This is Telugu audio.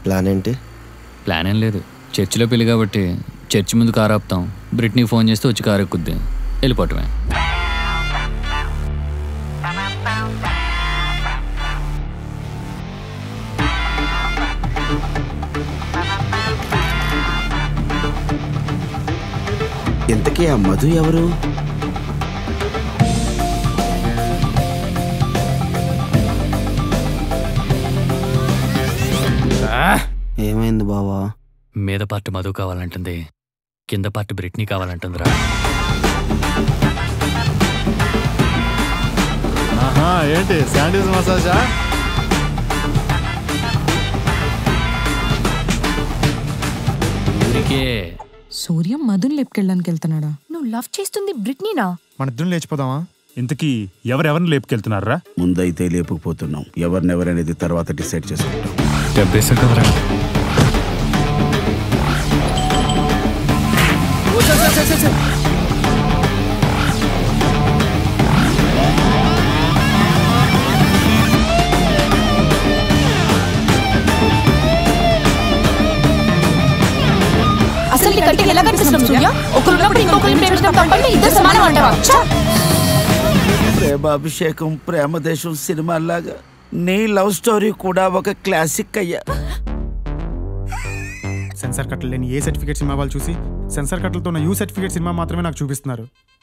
ప్లాన్ ఏంటి ప్లాన్ ఏం లేదు చర్చిలో పెళ్లి కాబట్టి చర్చి ముందు కారు ఆపుతాం బ్రిట్నీకి ఫోన్ చేస్తే వచ్చి కారు ఎక్కుద్ది వెళ్ళిపోవటమే ఇంతకీ ఆ మధు ఎవరు ఏమైంది బావా మీద పార్ట్ మధు కావాలంటుంది కింద పార్ట్ బ్రిట్నీ కావాలంటుందిరా ఆహా ఏంటి శాండీస్ మసాజా ఊరికే సూర్యం మధుని లేపుకెళ్ళడానికి వెళ్తున్నాడా నువ్వు లవ్ చేస్తుంది బ్రిట్నీనా మన ఇద్దరం లేచిపోదామా ఇంతకీ ఎవరెవరిని లేపుకెళ్తున్నారా ముందైతే లేపుకుపోతున్నాం ఎవరినెవరనేది తర్వాత డిసైడ్ చేసుకుంటాం డబ్బేసా కదరా అసలు నీ కంటికి ఎలా కనిపిస్తున్నాం సూర్య ఒకరు ఉన్నప్పుడు ఇంకొకరిని ప్రేమించడం తప్పంటే ఇద్దరు సమానం అంటావా ఛ! ప్రేమాభిషేకం ప్రేమదేశం సినిమాలాగా నీ లవ్ స్టోరీ కూడా ఒక క్లాసిక్ అయ్యా సెన్సార్ కట్టలు లేని ఏ సర్టిఫికేట్ సినిమా వాళ్ళు చూసి సెన్సార్ కట్టలతో ఉన్న యూ సర్టిఫికేట్ సినిమా మాత్రమే నాకు చూపిస్తున్నారు